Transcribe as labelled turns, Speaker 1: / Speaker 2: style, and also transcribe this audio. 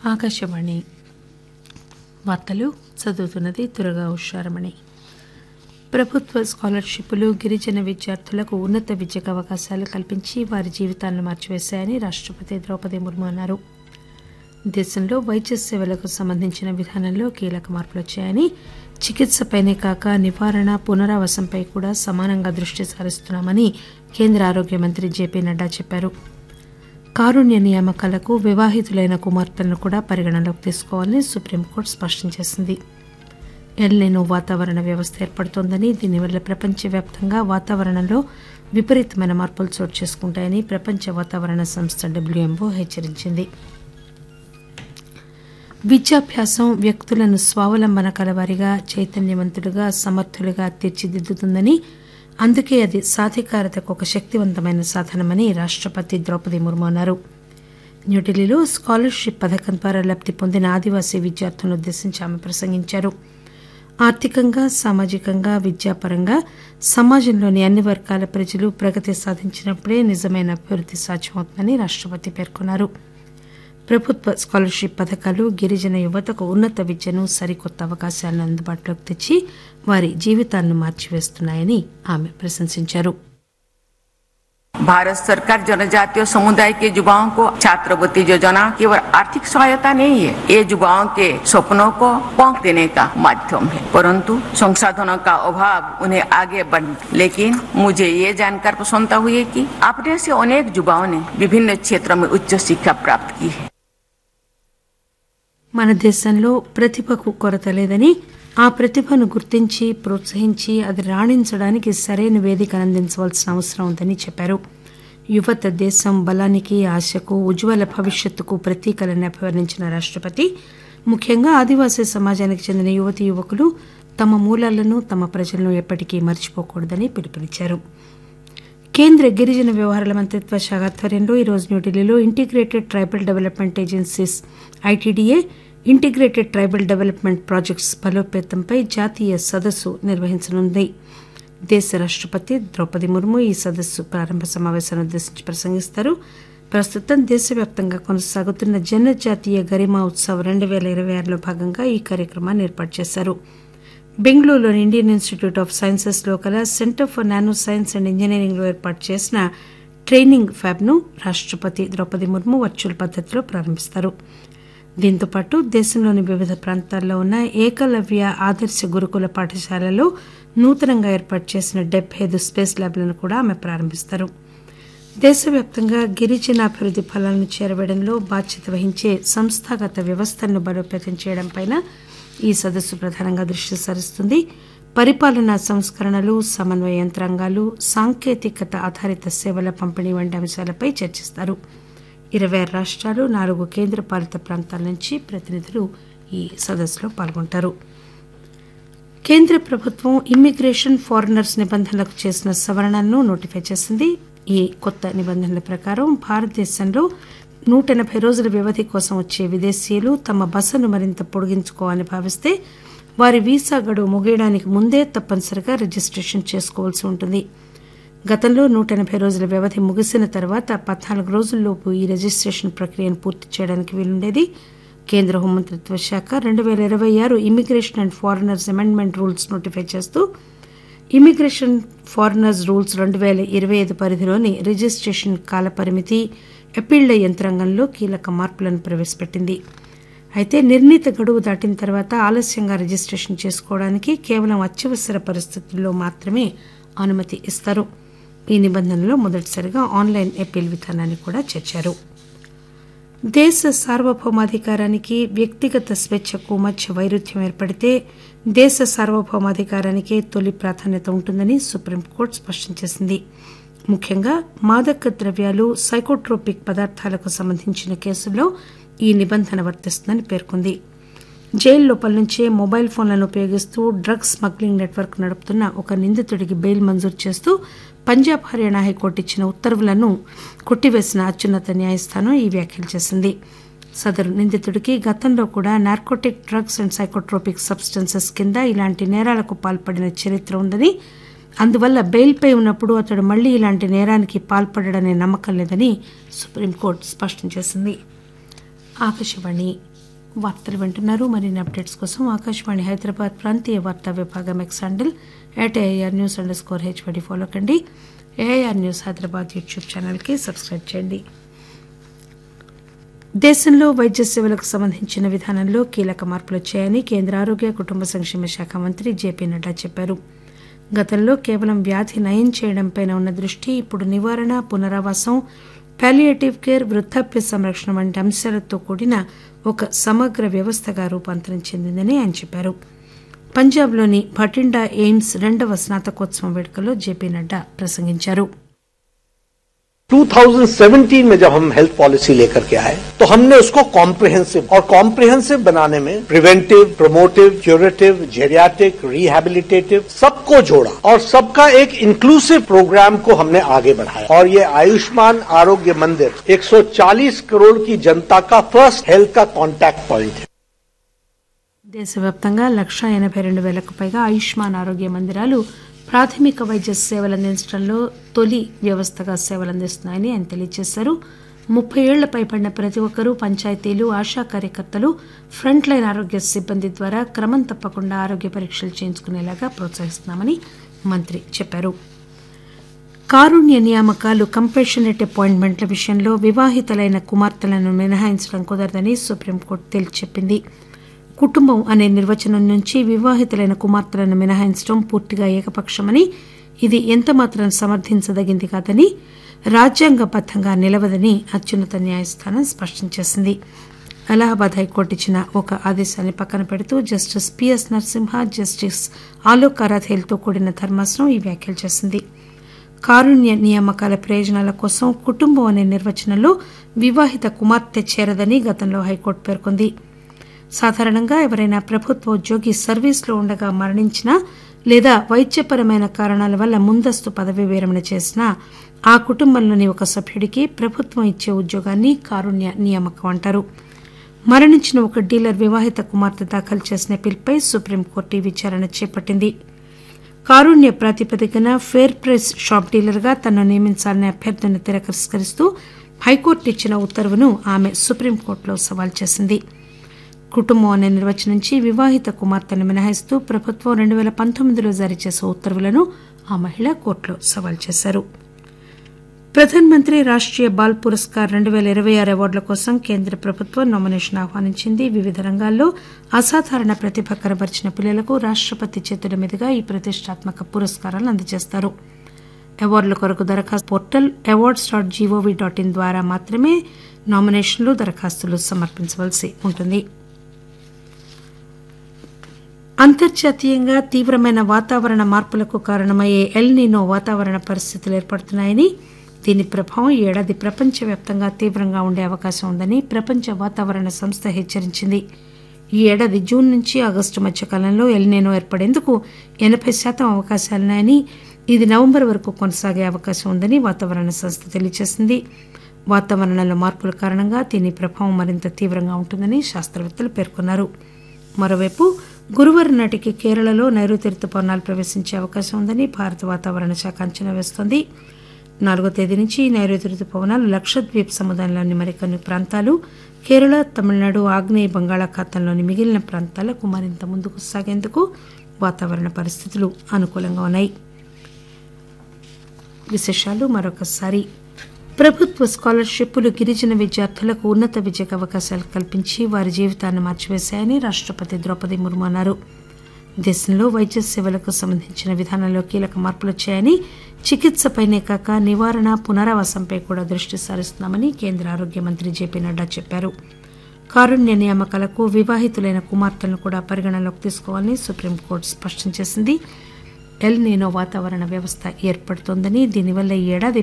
Speaker 1: ఆకాశవాణి వార్తలు చదువుతున్నది దురగా ఉషారమణి ప్రభుత్వ స్కాలర్షిప్లు గిరిజన విద్యార్థులకు ఉన్నత విద్యకు అవకాశాలు కల్పించి వారి జీవితాలను మార్చివేశాయని రాష్టపతి ద్రౌపది ముర్ము అన్నారు దేశంలో వైద్య సేవలకు సంబంధించిన విధానంలో కీలక మార్పులు వచ్చాయని చికిత్సపైనే కాక నివారణ పునరావాసంపై కూడా సమానంగా దృష్టి సారిస్తున్నామని కేంద్ర ఆరోగ్య మంత్రి జేపీ నడ్డా చెప్పారు కారుణ్య నియామకాలకు వివాహితులైన కుమార్తెలను కూడా పరిగణనలోకి తీసుకోవాలని సుప్రీంకోర్టు స్పష్టం చేసింది ఎల్నినో వాతావరణ వ్యవస్థ ఏర్పడుతోందని దీనివల్ల ప్రపంచవ్యాప్తంగా వాతావరణంలో విపరీతమైన మార్పులు చోటు చేసుకుంటాయని ప్రపంచ వాతావరణ సంస్థ డబ్ల్యూఎంఓ హెచ్చరించింది విద్యాభ్యాసం వ్యక్తులను స్వావలంబన కలవారిగా చైతన్యవంతులుగా సమర్థులుగా తీర్చిదిద్దుతుందని అందుకే అది సాధికారతకు ఒక శక్తివంతమైన సాధనమని రాష్టపతి ద్రౌపది ముర్ము అన్నారు న్యూఢిల్లీలో స్కాలర్షిప్ పథకం ద్వారా లబ్ది పొందిన ఆదివాసీ విద్యార్థులను ఉద్దేశించి ఆమె ప్రసంగించారు ఆర్థికంగా సామాజికంగా విద్యాపరంగా సమాజంలోని అన్ని వర్గాల ప్రజలు ప్రగతి సాధించినప్పుడే నిజమైన అభివృద్ది సాధ్యమవుతుందని రాష్టపతి పేర్కొన్నారు ప్రభుత్వ స్కాలర్షిప్ పథకాలు గిరిజన యువతకు ఉన్నత విద్యను సరికొత్త అవకాశాలను అందుబాటులోకి తెచ్చి వారి జీవితాలను మార్చివేస్తున్నాయని ఆమె ప్రశంసించారు
Speaker 2: भारत सरकार जनजातीय समुदाय के युवाओं को छात्रवृत्ति योजना केवल आर्थिक सहायता नहीं है ये युवाओं के सपनों को पंख देने का माध्यम है परंतु संसाधनों का अभाव उन्हें आगे बढ़ लेकिन मुझे ये जानकर प्रसन्नता हुई है कि अपने से अनेक युवाओं ने विभिन्न क्षेत्रों में उच्च शिक्षा प्राप्त की है
Speaker 1: మన దేశంలో ప్రతిభకు కొరత లేదని ఆ ప్రతిభను గుర్తించి ప్రోత్సహించి అది రాణించడానికి సరైన వేదిక అందించవలసిన అవసరం ఉందని చెప్పారు యువత దేశం బలానికి ఆశకు ఉజ్వల భవిష్యత్తుకు ప్రతీకలని అభివర్ణించిన రాష్టపతి ముఖ్యంగా ఆదివాసీ సమాజానికి చెందిన యువతీ యువకులు తమ మూలాలను తమ ప్రజలను ఎప్పటికీ మర్చిపోకూడదని పిలుపునిచ్చారు కేంద్ర గిరిజన వ్యవహారాల మంత్రిత్వ శాఖ ఆధ్వర్యంలో ఈరోజు న్యూఢిల్లీలో integrated tribal development agencies ITDA integrated tribal development projects బలోపేతంపై జాతీయ సదస్సు నిర్వహించనుంది దేశ రాష్టపతి ద్రౌపది ముర్ము ఈ సదస్సు ప్రారంభ సమావేశాన్ని ఉద్దేశించి ప్రసంగిస్తారు ప్రస్తుతం దేశవ్యాప్తంగా కొనసాగుతున్న జనజాతీయ గరిమా ఉత్సవ్ రెండు పేల ఇరవై ఆరులో భాగంగా ఈ కార్యక్రమాన్ని ఏర్పాటు చేశారు బెంగళూరులోని ఇండియన్ ఇన్స్టిట్యూట్ ఆఫ్ సైన్సెస్ లో కల centre for nano science and engineering లో ఏర్పాటు చేసిన ట్రైనింగ్ ఫ్యాబ్ ను రాష్టపతి ద్రౌపది ముర్ము వర్చువల్ పద్దతిలో ప్రారంభిస్తారు దీంతో పాటు దేశంలోని వివిధ ప్రాంతాల్లో ఉన్న ఏకలవ్య ఆదర్శ గురుకుల పాఠశాలలో నూతనంగా ఏర్పాటు చేసిన డెబ్బై ఐదు స్పేస్ ల్యాబ్లను కూడా ఆమె ప్రారంభిస్తారు దేశవ్యాప్తంగా గిరిజన అభివృద్ది ఫలాలను చేరవేయడంలో బాధ్యత వహించే సంస్థాగత వ్యవస్థలను బలోపేతం చేయడంపై ఈ సదస్సు ప్రధానంగా దృష్టి సారిస్తుంది పరిపాలనా సంస్కరణలు సమన్వయ యంత్రాంగాలు సాంకేతికత ఆధారిత సేవల పంపిణీ వంటి అంశాలపై చర్చిస్తారు ఇరవై ఆరు రాష్ట్రాలు నాలుగు కేంద్ర పాలిత ప్రాంతాల నుంచి ప్రతినిధులు ఈ సదస్సులో పాల్గొంటారు కేంద్ర ప్రభుత్వం ఇమ్మిగ్రేషన్ ఫారినర్స్ నిబంధనలకు చేసిన సవరణలను నోటిఫై చేసింది ఈ కొత్త నిబంధనల ప్రకారం భారతదేశంలో నూట ఎనభై రోజుల వ్యవధి కోసం వచ్చే విదేశీయులు తమ బసను మరింత పొడిగించుకోవాలని భావిస్తే వారి వీసా గడువు ముగియడానికి ముందే తప్పనిసరిగా రిజిస్ట్రేషన్ చేసుకోవాల్సి ఉంటుంది గతంలో నూట ఎనభై రోజుల వ్యవధి ముగిసిన తర్వాత పద్నాలుగు రోజుల్లోపు ఈ రిజిస్ట్రేషన్ ప్రక్రియను పూర్తి చేయడానికి వీలుండేది కేంద్ర హోంమంత్రిత్వ శాఖ రెండు పేల ఇరవై ఆరు immigration and foreigners amendment rules notify చేస్తూ ఇమిగ్రేషన్ ఫారినర్స్ రూల్స్ రెండు పేల ఇరవై ఐదు పరిధిలోని రిజిస్ట్రేషన్ కాల పరిమితి అప్పీళ్ల యంత్రాంగంలో కీలక మార్పులను ప్రవేశపెట్టింది అయితే నిర్ణీత గడువు దాటిన తర్వాత ఆలస్యంగా రిజిస్ట్రేషన్ చేసుకోవడానికి కేవలం అత్యవసర పరిస్థితుల్లో మాత్రమే అనుమతి ఇస్తారు ఈ నిబంధనలో మొదటిసారిగా ఆన్లైన్ అప్పీల్ విధానాన్ని కూడా చేర్చారు దేశ సార్వభౌమాధికారానికి వ్యక్తిగత స్వేచ్ఛకు మధ్య వైరుధ్యం ఏర్పడితే దేశ సార్వభౌమాధికారానికే తొలి ప్రాధాన్యత ఉంటుందని సుప్రీంకోర్టు స్పష్టం చేసింది ముఖ్యంగా మాదక ద్రవ్యాలు సైకోట్రోపిక్ పదార్థాలకు సంబంధించిన కేసుల్లో ఈ నిబంధన వర్తిస్తుందని పేర్కొంది జైలు లోపల నుంచే మొబైల్ ఫోన్లను ఉపయోగిస్తూ డ్రగ్స్ స్మగ్లింగ్ నెట్వర్క్ నడుపుతున్న ఒక నిందితుడికి బెయిల్ మంజూరు చేస్తూ పంజాబ్ హర్యానా హైకోర్టు ఇచ్చిన ఉత్తర్వులను కొట్టివేసిన అత్యున్నత న్యాయస్థానం ఈ వ్యాఖ్యలు చేసింది సదరు నిందితుడికి గతంలో కూడా narcotic drugs and psychotropic substances కింద ఇలాంటి నేరాలకు పాల్పడిన చరిత్ర ఉందని అందువల్ల బెయిల్పై ఉన్నప్పుడు అతడు మళ్లీ ఇలాంటి నేరానికి పాల్పడడనే నమ్మకం లేదని సుప్రీంకోర్టు స్పష్టం చేసింది ఆకాశవాణి వార్తలు వింటున్నారు మరిన్ని అప్డేట్స్ కోసం ఆకాశవాణి హైదరాబాద్ ప్రాంతీయ వార్తా విభాగం X handle at AIR news underscore HYD follow కండి ఏఐఆర్ న్యూస్ హైదరాబాద్ యూట్యూబ్ ఛానల్కి సబ్స్క్రైబ్ చేయండి దేశంలో వైద్య సేవలకు సంబంధించిన విధానంలో కీలక మార్పులు వచ్చాయని కేంద్ర ఆరోగ్య కుటుంబ సంక్షేమ శాఖ మంత్రి జేపీ నడ్డా చెప్పారు గతంలో కేవలం వ్యాధి నయం చేయడంపై ఉన్న దృష్టి ఇప్పుడు నివారణ పునరావాసం పాలియేటివ్ కేర్ వృద్ధాప్య సంరక్షణ వంటి అంశాలతో కూడిన ఒక సమగ్ర వ్యవస్థగా రూపాంతరం చెందిందని ఆయన చెప్పారు పంజాబ్లోని భటిండా ఎయిమ్స్ రెండవ స్నాతకోత్సవం వేడుకలో జేపీ నడ్డా ప్రసంగించారు
Speaker 3: 2017 में जब हम हेल्थ पॉलिसी लेकर के आए तो हमने उसको कॉम्प्रिहेंसिव और कॉम्प्रिहेंसिव बनाने में preventive promotive curative geriatric rehabilitative सबको जोड़ा और सबका एक इंक्लूसिव प्रोग्राम को हमने आगे बढ़ाया और ये आयुष्मान आरोग्य मंदिर 140 करोड़ की जनता का फर्स्ट हेल्थ का कॉन्टैक्ट पॉइंट है
Speaker 1: దేశవ్యాప్తంగా లక్షా ఎనభై రెండు వేలకు పైగా ఆయుష్మాన్ ఆరోగ్య మందిరాలు ప్రాథమిక వైద్య సేవలు అందించడంలో తొలి వ్యవస్థగా సేవలు అందిస్తున్నాయని ఆయన తెలియజేశారు ముప్పై ఏళ్ల పైబడిన ప్రతి ఒక్కరూ పంచాయతీలు ఆశా కార్యకర్తలు ఫ్రంట్ లైన్ ఆరోగ్య సిబ్బంది ద్వారా క్రమం తప్పకుండా ఆరోగ్య పరీక్షలు చేయించుకునేలాగా ప్రోత్సహిస్తున్నామని మంత్రి చెప్పారు కారుణ్య నియామకాలు కంపేషనరేట్ అపాయింట్మెంట్ల విషయంలో వివాహితులైన కుమార్తెలను మినహాయించడం కుదరదని సుప్రీంకోర్టు తేల్చి చెప్పింది కుటుంబం అనే నిర్వచనం నుంచి వివాహితులైన కుమార్తెలను మినహాయించడం పూర్తిగా ఏకపక్షమని ఇది ఎంతమాత్రం సమర్థించదగింది కాదని రాజ్యాంగబద్దంగా నిలవదని అత్యున్నత న్యాయస్థానం స్పష్టం చేసింది అలహాబాద్ హైకోర్టు ఇచ్చిన ఒక ఆదేశాన్ని పక్కన పెడుతూ justice PS Narasimha justice Alok అరాధేలతో కూడిన ధర్మాసనం ఈ వ్యాఖ్యలు చేసింది కారుణ్య నియామకాల ప్రయోజనాల కోసం కుటుంబం అనే నిర్వచనంలో వివాహిత కుమార్తె చేరదని గతంలో హైకోర్టు పేర్కొంది సాధారణంగా ఎవరైనా ప్రభుత్వ ఉద్యోగి సర్వీస్లో ఉండగా మరణించినా లేదా వైద్యపరమైన కారణాల వల్ల ముందస్తు పదవీ విరమణ చేసినా ఆ కుటుంబంలోని ఒక సభ్యుడికి ప్రభుత్వం ఇచ్చే ఉద్యోగాన్ని కారుణ్య నియామకం అంటారు మరణించిన ఒక డీలర్ వివాహిత కుమార్తె దాఖలు చేసిన పిల్పై సుప్రీంకోర్టు ఈ విచారణ చేపట్టింది కారుణ్య ప్రాతిపదికన ఫేర్ ప్రైస్ షాప్ డీలర్గా తనను నియమించాలనే అభ్యర్థనను తిరస్కరిస్తూ హైకోర్టు ఇచ్చిన ఉత్తర్వును ఆమె సుప్రీంకోర్టులో సవాల్ చేసింది కుటుంబం అనే నిర్వచనించి వివాహిత కుమార్తెను మినహాయిస్తూ ప్రభుత్వం రెండు పేల పంతొమ్మిదిలో జారీ చేసే ఉత్తర్వులను ఆ మహిళ కోర్టులో సవాల్ చేశారు ప్రధాన్ మంత్రి రాష్టీయ బాల్ పురస్కార్ రెండు పేల ఇరవై ఆరు అవార్డుల కోసం కేంద్ర ప్రభుత్వం నామినేషన్ ఆహ్వానించింది వివిధ రంగాల్లో అసాధారణ ప్రతిభ కనబరిచిన పిల్లలకు రాష్టపతి చేతుల మీదుగా ఈ ప్రతిష్టాత్మక పురస్కారాలను అందజేస్తారు అవార్డుల కొరకు దరఖాస్తు portal awards dot gov dot in ద్వారా మాత్రమే నామినేషన్లు దరఖాస్తులు సమర్పించవలసి ఉంటుంది అంతర్జాతీయంగా తీవ్రమైన వాతావరణ మార్పులకు కారణమయ్యే ఎల్ నీనో వాతావరణ పరిస్థితులు ఏర్పడుతున్నాయని దీని ప్రభావం ఈ ఏడాది ప్రపంచవ్యాప్తంగా తీవ్రంగా ఉండే అవకాశం ఉందని ప్రపంచ వాతావరణ సంస్థ హెచ్చరించింది ఈ ఏడాది జూన్ నుంచి ఆగస్టు మధ్య కాలంలో ఎల్నేనో ఏర్పడేందుకు ఎనభై శాతం అవకాశాలున్నాయని ఇది నవంబర్ వరకు కొనసాగే అవకాశం ఉందని వాతావరణ సంస్థ తెలియజేసింది వాతావరణంలో మార్పుల కారణంగా దీని ప్రభావం మరింత తీవ్రంగా ఉంటుందని శాస్త్రవేత్తలు పేర్కొన్నారు మరోవైపు గురువారం నాటికి కేరళలో నైరుతి రుతుపవనాలు ప్రవేశించే అవకాశం ఉందని భారత వాతావరణ శాఖ అంచనా వేస్తోంది నాలుగో తేదీ నుంచి నైరుతి రుతుపవనాలు లక్షద్వీప్ సముదాయంలోని మరికొన్ని ప్రాంతాలు కేరళ తమిళనాడు ఆగ్నేయ బంగాళాఖాతంలోని మిగిలిన ప్రాంతాలకు మరింత ముందుకు సాగేందుకు వాతావరణ పరిస్థితులు అనుకూలంగా ఉన్నాయి విశేషాలు మరొకసారి ప్రభుత్వ స్కాలర్షిప్లు గిరిజన విద్యార్థులకు ఉన్నత విద్యకు అవకాశాలు కల్పించి వారి జీవితాన్ని మార్చివేశాయని రాష్టపతి ద్రౌపది ముర్ము అన్నారు దేశంలో వైద్య సేవలకు సంబంధించిన విధానంలో కీలక మార్పులు వచ్చాయని చికిత్సపైనే కాక నివారణ పునరావాసంపై కూడా దృష్టి సారిస్తున్నామని కేంద్ర ఆరోగ్య మంత్రి జేపీ నడ్డా చెప్పారు కారుణ్య నియామకాలకు వివాహితులైన కుమార్తెలను కూడా పరిగణనలోకి తీసుకోవాలని సుప్రీంకోర్టు స్పష్టం చేసింది ఎల్ నీనో వాతావరణ వ్యవస్థ ఏర్పడుతోందని దీనివల్ల ఈ ఏడాది